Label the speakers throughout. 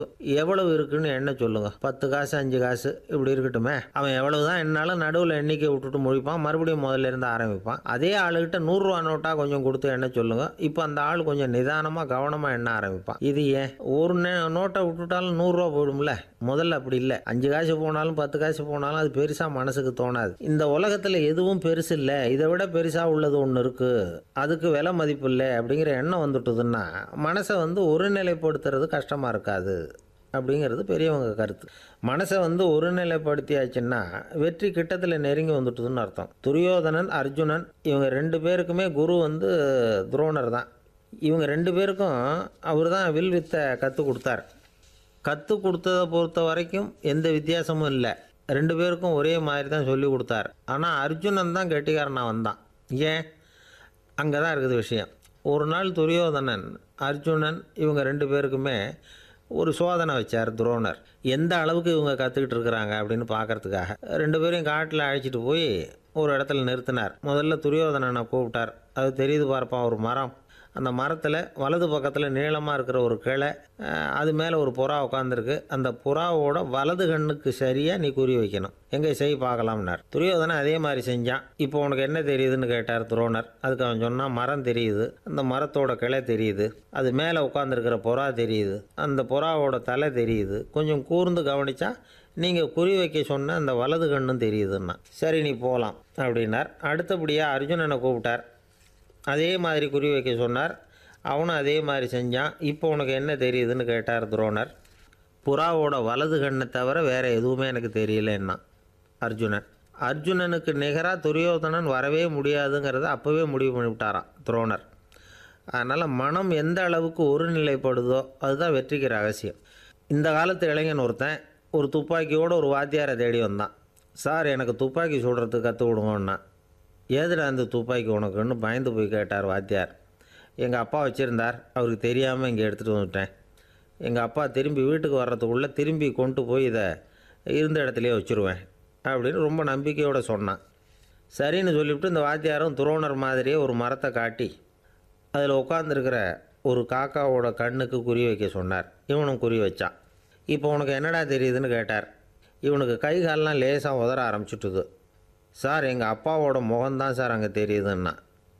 Speaker 1: எவ்வளவு இருக்குன்னு எண்ண சொல்லுங்க பத்து காசு அஞ்சு காசு இப்படி இருக்கட்டுமே அவன் எவ்வளவு தான் என்னாலும் நடுவில் எண்ணிக்கை விட்டுட்டு முழிப்பான் மறுபடியும் முதல்ல இருந்து ஆரம்பிப்பான் அதே ஆளுகிட்ட நூறுரூவா நோட்டாக கொஞ்சம் கொடுத்து எண்ண சொல்லுங்க இப்போ அந்த ஆள் கொஞ்சம் நிதானமாக கவனமாக எண்ண ஆரம்பிப்பான் இது ஏன் ஒரு நே நோட்டை விட்டுட்டாலும் நூறுரூவா போயிடும்ல முதல்ல அப்படி இல்லை அஞ்சு காசு போனாலும் பத்து காசு போனாலும் அது பெருசாக மனசுக்கு தோணாது இந்த உலகத்தில் எதுவும் பெருசு இல்லை இதை விட பெருசாக உள்ளது ஒன்று இருக்குது அதுக்கு விலை மதிப்பு இல்லை அப்படிங்கிற எண்ணம் வந்துட்டுதுன்னா மனசை வந்து ஒருநிலைப்படுத்துறது கஷ்டமாக இருக்காது அப்படிங்கிறது பெரியவங்க கருத்து மனசை வந்து ஒருநிலைப்படுத்தியாச்சுன்னா வெற்றி கிட்டத்தில் நெருங்கி வந்துட்டுதுன்னு அர்த்தம் துரியோதனன் அர்ஜுனன் இவங்க ரெண்டு பேருக்குமே குரு வந்து துரோணர் தான் இவங்க ரெண்டு பேருக்கும் அவர் தான் வில் வித்தை கற்றுக் கொடுத்தார் கற்றுக் கொடுத்ததை பொறுத்த வரைக்கும் எந்த வித்தியாசமும் இல்லை ரெண்டு பேருக்கும் ஒரே மாதிரி தான் சொல்லி கொடுத்தார் ஆனால் அர்ஜுனன் தான் கெட்டிக்காரனாக வந்தான் ஏன் அங்கே தான் இருக்குது விஷயம் ஒரு நாள் துரியோதனன் அர்ஜுனன் இவங்க ரெண்டு பேருக்குமே ஒரு சோதனை வச்சார் துரோணர் எந்த அளவுக்கு இவங்க கற்றுக்கிட்டு இருக்கிறாங்க அப்படின்னு பார்க்கறதுக்காக ரெண்டு பேரையும் காட்டில் அழைச்சிட்டு போய் ஒரு இடத்துல நிறுத்தினார் முதல்ல துரியோதனனை கூப்பிட்டார் அது தெரியுது பார்ப்பா ஒரு மரம் அந்த மரத்தில் வலது பக்கத்தில் நீளமாக இருக்கிற ஒரு கிளை அஹ், அது மேலே ஒரு புறா உட்காந்துருக்கு அந்த புறாவோட வலது கண்ணுக்கு சரியாக நீ குறி வைக்கணும் எங்கே செய் பார்க்கலாம்னார் துரியோதனன் அதே மாதிரி செஞ்சான் இப்போ உனக்கு என்ன தெரியுதுன்னு கேட்டார் துரோணர் அதுக்கு அவன் சொன்னான் மரம் தெரியுது அந்த மரத்தோட கிளை தெரியுது அது மேலே உட்காந்துருக்கிற புறா தெரியுது அந்த புறாவோட தலை தெரியுது கொஞ்சம் கூர்ந்து கவனிச்சா நீங்கள் குறி வைக்க சொன்ன அந்த வலது கண்ணும் தெரியுதுன்னா சரி நீ போகலாம் அப்படின்னார் அடுத்தபடியாக அர்ஜுனனை கூப்பிட்டார் அதே மாதிரி குறி வைக்க சொன்னார் அவனும் அதே மாதிரி செஞ்சான் இப்போ உனக்கு என்ன தெரியுதுன்னு கேட்டார் துரோணர் புறாவோட வலது கண்ணை தவிர வேறு எதுவுமே எனக்கு தெரியலன்னா அர்ஜுனன் அர்ஜுனனுக்கு நிகராக துரியோதனன் வரவே முடியாதுங்கிறத அப்போவே முடிவு பண்ணிவிட்டாராம் துரோணர் அதனால் மனம் எந்த அளவுக்கு ஒருநிலைப்படுதோ அதுதான் வெற்றிக்கு ரகசியம் இந்த காலத்து இளைஞன் ஒருத்தன் ஒரு துப்பாக்கியோட ஒரு வாத்தியாரை தேடி வந்தான் சார் எனக்கு துப்பாக்கி சுடுறதுக்கு கற்றுக் கொடுங்கன்னா ஏதுடா அந்த துப்பாக்கி உனக்குன்னு பயந்து போய் கேட்டார் வாத்தியார் எங்கள் அப்பா வச்சுருந்தார் அவருக்கு தெரியாமல் இங்கே எடுத்துகிட்டு வந்துட்டேன் எங்கள் அப்பா திரும்பி வீட்டுக்கு வர்றதுக்குள்ளே திரும்பி கொண்டு போய் இதை இருந்த இடத்துலையே வச்சுருவேன் அப்படின்னு ரொம்ப நம்பிக்கையோடு சொன்னான் சரின்னு சொல்லிவிட்டு இந்த வாத்தியாரும் துரோணர் மாதிரியே ஒரு மரத்தை காட்டி அதில் உட்காந்துருக்கிற ஒரு காக்காவோட கண்ணுக்கு குறி வைக்க சொன்னார் இவனும் குறி வச்சான் இப்போ உனக்கு என்னடா தெரியுதுன்னு கேட்டார் இவனுக்கு கை கால்லாம் லேசாக உதற ஆரம்பிச்சுட்டுது சார் எங்கள் அப்பாவோட முகம்தான் சார் அங்கே தெரியுதுன்னா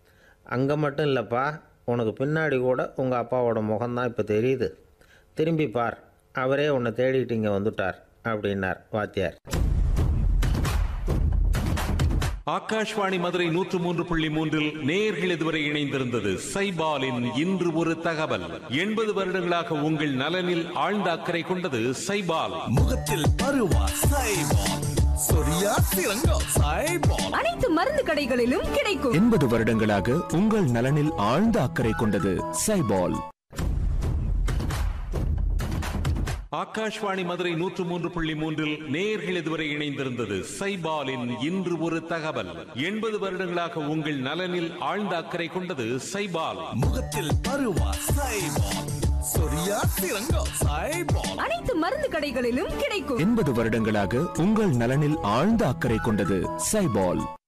Speaker 1: அங்கே மட்டும் இல்லைப்பா உனக்கு பின்னாடி கூட உங்கள் அப்பாவோட முகம்தான் இப்போ தெரியுது திரும்பி பார் அவரே உன்னை தேடிட்டு இங்கே வந்துட்டார் அப்படின்னார் வாத்தியார்
Speaker 2: ஆகாஷ்வாணி மதுரை நூற்று மூன்று புள்ளி மூன்றில் நேயர்கள் இதுவரை இணைந்திருந்தது சைபாலின் இன்று ஒரு தகவல் எண்பது வருடங்களாக உங்கள் நலனில் ஆழ்ந்த அக்கறை கொண்டது சைபால்
Speaker 3: முகத்தில் பருவா சைபால் சொரியா சிறங்கோ சைபால்
Speaker 4: அனைத்து மருந்து கடைகளிலும் கிடைக்கும்
Speaker 5: எண்பது வருடங்களாக உங்கள் நலனில் ஆழ்ந்த அக்கறை கொண்டது சைபால்
Speaker 2: ஆகாஷ்வாணி மதுரை நூற்று மூன்று புள்ளி மூன்றில் நேயர்கள் இதுவரை இணைந்திருந்தது சைபாலின் இன்று ஒரு தகவல் எண்பது வருடங்களாக உங்கள் நலனில் ஆழ்ந்த அக்கறை கொண்டது சைபால்
Speaker 3: முகத்தில் பருவா சைபால் சொரியா சிறங்கோ சைபால்
Speaker 4: அனைத்து மருந்து கடைகளிலும் கிடைக்கும்
Speaker 5: எண்பது வருடங்களாக உங்கள் நலனில் ஆழ்ந்த அக்கறை கொண்டது சைபால்